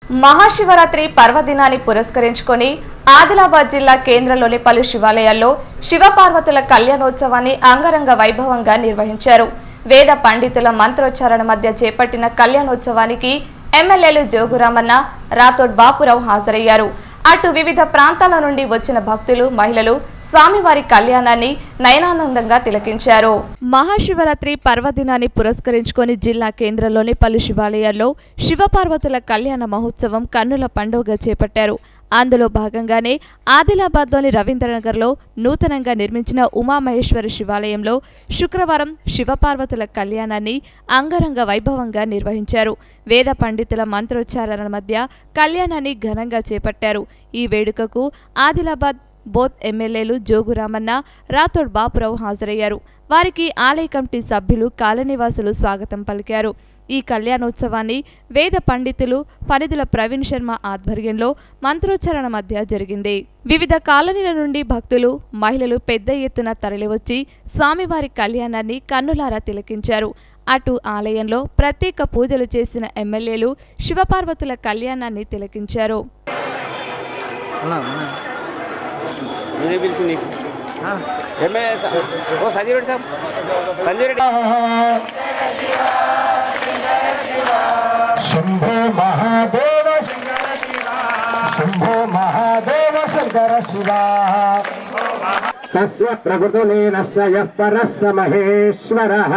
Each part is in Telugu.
మహాశివరాత్రి పర్వదినాన్ని పురస్కరించుకొని ఆదిలాబాద్ జిల్లా కేంద్రంలోని పలు శివాలయాల్లో శివపార్వతుల కళ్యాణోత్సవాన్ని అంగరంగ వైభవంగా నిర్వహించారు వేద పండితుల మంత్రోచ్చారణ మధ్య చేపట్టిన కళ్యాణోత్సవానికి ఎమ్మెల్యేలు జోగురామన్న రాథోడ్ బాపురావు హాజరయ్యారు అటు వివిధ ప్రాంతాల నుండి వచ్చిన భక్తులు మహిళలు స్వామివారి కళ్యాణాన్ని నయనానందంగా తిలకించారు మహాశివరాత్రి పర్వదినాన్ని పురస్కరించుకొని జిల్లా కేంద్రంలోని పలు శివాలయాల్లో శివపార్వతుల కళ్యాణ మహోత్సవం కన్నుల పండుగ చేపట్టారు అందులో భాగంగానే ఆదిలాబాద్లోని రవీంద్రనగర్లో నూతనంగా నిర్మించిన ఉమామహేశ్వర శివాలయంలో శుక్రవారం శివపార్వతుల కళ్యాణాన్ని అంగరంగ వైభవంగా నిర్వహించారు వేద పండితుల మంత్రోచ్చారణ మధ్య కళ్యాణాన్ని ఘనంగా చేపట్టారు ఈ వేడుకకు ఆదిలాబాద్ బోత్ ఎమ్మెల్యేలు జోగురామన్న రాథోడ్ బాపురావు హాజరయ్యారు వారికి ఆలయ కమిటీ సభ్యులు కాలనివాసులు స్వాగతం పలికారు ఈ కళ్యాణోత్సవాన్ని వేద పండితులు ఫరిదుల ప్రవీణ్ శర్మ ఆధ్వర్యంలో మంత్రోచ్చారణ మధ్య జరిగింది వివిధ కాలనీల నుండి భక్తులు మహిళలు పెద్ద ఎత్తున తరలివచ్చి స్వామివారి కళ్యాణాన్ని కన్నులారా తిలకించారు అటు ఆలయంలో ప్రత్యేక పూజలు చేసిన ఎమ్మెల్యేలు శివపార్వతుల కళ్యాణాన్ని తిలకించారు నేనే పిలుచు నీకు ఏమే స- ఓ సంజయ్ రెడ్డి సాబ్ సంజయ్ రెడ్డి శంభో మహాదేవ శంభో మహాదేవ శంకర శివ తస్య ప్రకృతులీనస్య యః పరస్స మహేశ్వరः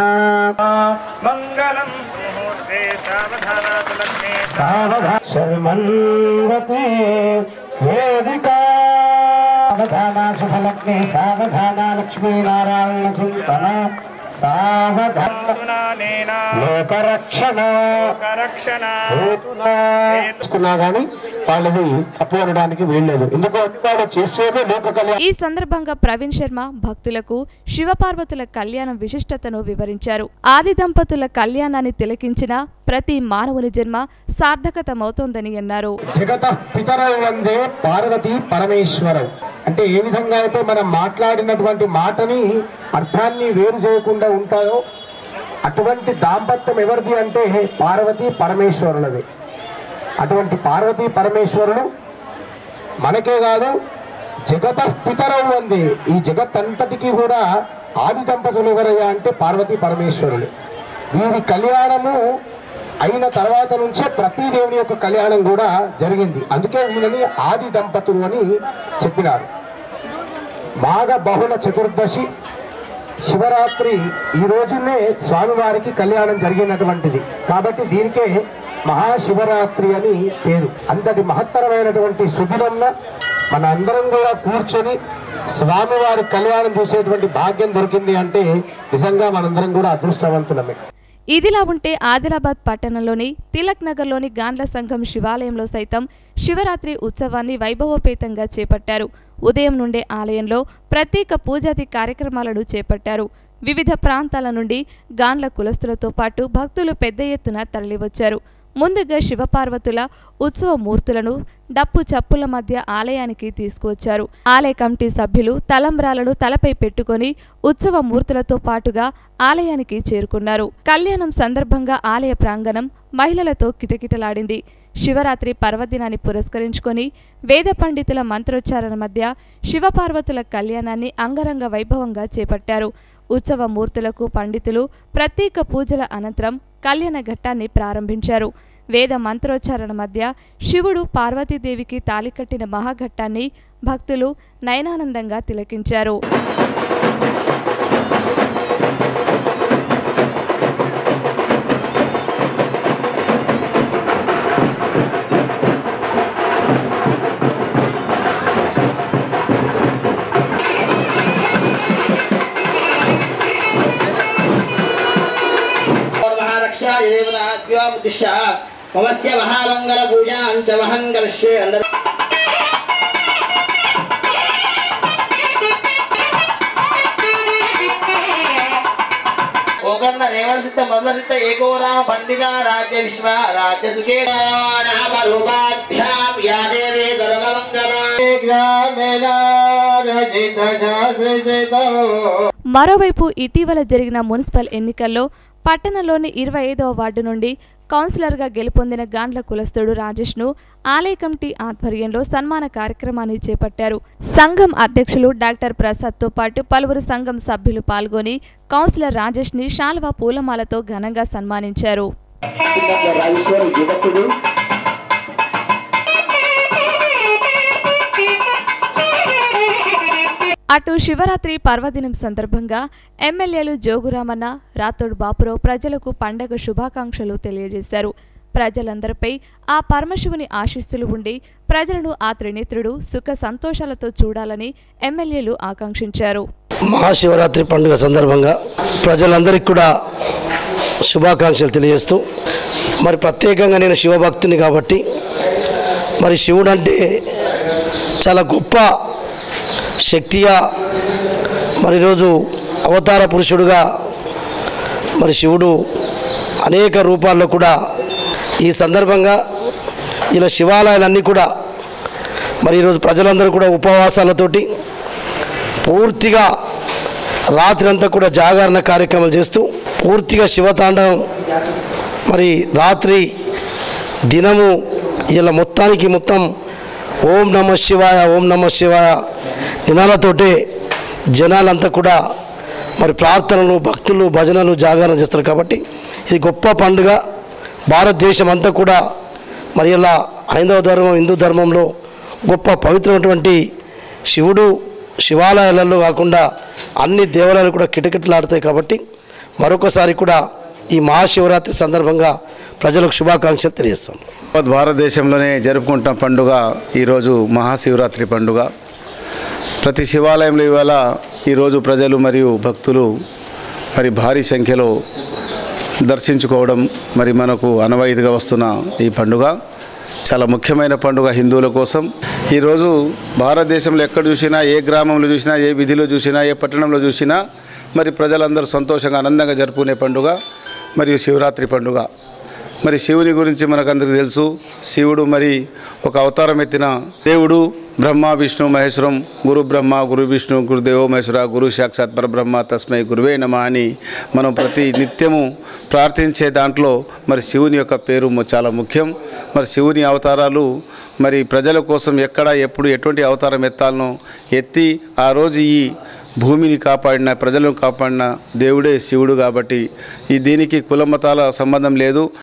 మంగళం ముహూర్తే సావధానాతు లగ్నే సావధా శర్మన్వతే వేదికా సావధానా శుభలగ్నే సావధానా లక్ష్మీనారాయణ చింతన సావధాన సాధునానేన లోకరక్షణ కరక్షణ చేసుకున్నా గానీ వాళ్ళది తప్పు అనడానికి వీల్లేదు ఎందుకంటే వాళ్ళు చేసేదే లోక కళ్యాణం ఈ సందర్భంగా ప్రవీణ్ శర్మ భక్తులకు శివపార్వతుల కళ్యాణం విశిష్టతను వివరించారు ఆది దంపతుల కళ్యాణాన్ని తిలకించిన ప్రతి మానవుని జన్మ సార్థకతమవుతోందని అన్నారు జగత పితరవు వందే పార్వతి పరమేశ్వరం అంటే ఏ విధంగా అయితే మనం మాట్లాడినటువంటి మాటని అర్థాన్ని వేరు చేయకుండా ఉంటాయో అటువంటి దాంపత్యం ఎవరిది అంటే పార్వతి పరమేశ్వరులది అటువంటి పార్వతి పరమేశ్వరుడు మనకే కాదు జగత పితరవు ఉంది ఈ జగత్ అంతటికీ కూడా ఆది దంపతులు ఎవరయ్యా అంటే పార్వతి పరమేశ్వరులు వీరి కళ్యాణము అయిన తర్వాత నుంచే ప్రతి దేవుని యొక్క కళ్యాణం కూడా జరిగింది అందుకే వీళ్ళని ఆది దంపతులు అని చెప్పినారు మాఘ బహుళ చతుర్దశి శివరాత్రి ఈ రోజునే స్వామివారికి కళ్యాణం జరిగినటువంటిది కాబట్టి దీనికే మహాశివరాత్రి అని పేరు అంతటి మహత్తరమైనటువంటి సుదినంన మన అందరం కూడా కూర్చొని స్వామివారి కళ్యాణం చూసేటువంటి భాగ్యం దొరికింది అంటే నిజంగా మనందరం కూడా అదృష్టవంతులమే ఇదిలా ఉంటే ఆదిలాబాద్ పట్టణంలోని తిలక్ నగర్లోని గాండ్ల సంఘం శివాలయంలో సైతం శివరాత్రి ఉత్సవాన్ని వైభవోపేతంగా చేపట్టారు ఉదయం నుండే ఆలయంలో ప్రత్యేక పూజాది కార్యక్రమాలను చేపట్టారు వివిధ ప్రాంతాల నుండి గాండ్ల కులస్తులతో పాటు భక్తులు పెద్ద ఎత్తున తరలివచ్చారు ముందుగా శివపార్వతుల ఉత్సవ మూర్తులను డప్పు చప్పుల మధ్య ఆలయానికి తీసుకువచ్చారు ఆలయ కమిటీ సభ్యులు తలంబ్రాలను తలపై పెట్టుకొని ఉత్సవ మూర్తులతో పాటుగా ఆలయానికి చేరుకున్నారు కళ్యాణం సందర్భంగా ఆలయ ప్రాంగణం మహిళలతో కిటకిటలాడింది శివరాత్రి పర్వదినాన్ని పురస్కరించుకొని వేద పండితుల మంత్రోచ్చారణ మధ్య శివపార్వతుల కళ్యాణాన్ని అంగరంగ వైభవంగా చేపట్టారు ఉత్సవ మూర్తులకు పండితులు ప్రత్యేక పూజల అనంతరం కళ్యాణ ఘట్టాన్ని ప్రారంభించారు వేద మంత్రోచ్చారణ మధ్య శివుడు పార్వతీదేవికి తాలికట్టిన మహాఘట్టాన్ని భక్తులు నయనానందంగా తిలకించారు महारक्षादेवताद्योमुद्दिश्य ममस्य महामङ्गलपूजां च महङ्गलश्ये అందరూ गोकर्ण रेवण सिद्ध मल्ल सिद्ध एको राम पंडिता राज्य विश्व राज्य सुखे नाम रूपाभ्याम या देवी सर्वमङ्गला మరోవైపు ఇటీవల జరిగిన మున్సిపల్ ఎన్నికల్లో పట్టణంలోని ఇరవై ఐదవ వార్డు నుండి కౌన్సిలర్గా గెలుపొందిన గాండ్ల కులస్తుడు రాజేష్ను ఆలయ కమిటీ ఆధ్వర్యంలో సన్మాన కార్యక్రమాన్ని చేపట్టారు సంఘం అధ్యక్షులు డాక్టర్ ప్రసాద్తో పాటు పలువురు సంఘం సభ్యులు పాల్గొని కౌన్సిలర్ రాజేష్ని శాల్వా పూలమాలతో ఘనంగా సన్మానించారు రాజేశ్వర్ యువకుడు అటు శివరాత్రి పర్వదినం సందర్భంగా ఎమ్మెల్యేలు జోగురామన్న రాతోడు బాపురావు ప్రజలకు పండగ శుభాకాంక్షలు తెలియజేశారు ప్రజలందరిపై ఆ పరమశివుని ఆశీస్సులు ఉండి ప్రజలను ఆ త్రినేత్రుడు సుఖ సంతోషాలతో చూడాలని ఎమ్మెల్యేలు ఆకాంక్షించారు మహాశివరాత్రి పండుగ సందర్భంగా ప్రజలందరికీ కూడా శుభాకాంక్షలు తెలియజేస్తూ మరి ప్రత్యేకంగా నేను శివభక్తుని కాబట్టి మరి శివుడు అంటే చాలా గొప్ప శక్తిగా మరి ఈరోజు అవతార పురుషుడుగా మరి శివుడు అనేక రూపాల్లో కూడా ఈ సందర్భంగా ఇలా శివాలయాలన్నీ కూడా మరి ఈరోజు ప్రజలందరూ కూడా ఉపవాసాలతోటి పూర్తిగా రాత్రి అంతా కూడా జాగరణ కార్యక్రమాలు చేస్తూ పూర్తిగా శివతాండవం మరి రాత్రి దినము ఇలా మొత్తానికి మొత్తం ఓం నమ శివాయ ఓం నమ శివాయ నినాలతోటే జనాలంతా కూడా మరి ప్రార్థనలు భక్తులు భజనలు జాగరణ చేస్తారు కాబట్టి ఇది గొప్ప పండుగ భారతదేశం అంతా కూడా మరి ఇలా హైందవ ధర్మం హిందూ ధర్మంలో గొప్ప పవిత్రమైనటువంటి శివుడు శివాలయాలలో కాకుండా అన్ని దేవాలయాలు కూడా కిటకిటలాడతాయి కాబట్టి మరొకసారి కూడా ఈ మహాశివరాత్రి సందర్భంగా ప్రజలకు శుభాకాంక్షలు తెలియజేస్తాను యావత్ భారతదేశంలోనే జరుపుకుంటున్న పండుగ ఈరోజు మహాశివరాత్రి పండుగ ప్రతి శివాలయంలో ఇవాళ ఈరోజు ప్రజలు మరియు భక్తులు మరి భారీ సంఖ్యలో దర్శించుకోవడం మరి మనకు అనవాయితీగా వస్తున్న ఈ పండుగ చాలా ముఖ్యమైన పండుగ హిందువుల కోసం ఈరోజు భారతదేశంలో ఎక్కడ చూసినా ఏ గ్రామంలో చూసినా ఏ విధిలో చూసినా ఏ పట్టణంలో చూసినా మరి ప్రజలందరూ సంతోషంగా ఆనందంగా జరుపుకునే పండుగ మరియు శివరాత్రి పండుగ మరి శివుని గురించి మనకందరికీ తెలుసు శివుడు మరి ఒక అవతారం ఎత్తిన దేవుడు బ్రహ్మ విష్ణు మహేశ్వరం గురు బ్రహ్మ గురు విష్ణు గురుదేవో మహేశ్వర గురు సాక్షాత్ పరబ్రహ్మ తస్మై గురువే నమ అని మనం ప్రతి నిత్యము ప్రార్థించే దాంట్లో మరి శివుని యొక్క పేరు ము- చాలా ముఖ్యం మరి శివుని అవతారాలు మరి ప్రజల కోసం ఎక్కడ ఎప్పుడు ఎటువంటి అవతారం ఎత్తాలనో ఎత్తి ఆ రోజు ఈ భూమిని కాపాడిన ప్రజలను కాపాడిన దేవుడే శివుడు కాబట్టి ఈ దీనికి కుల మతాల సంబంధం లేదు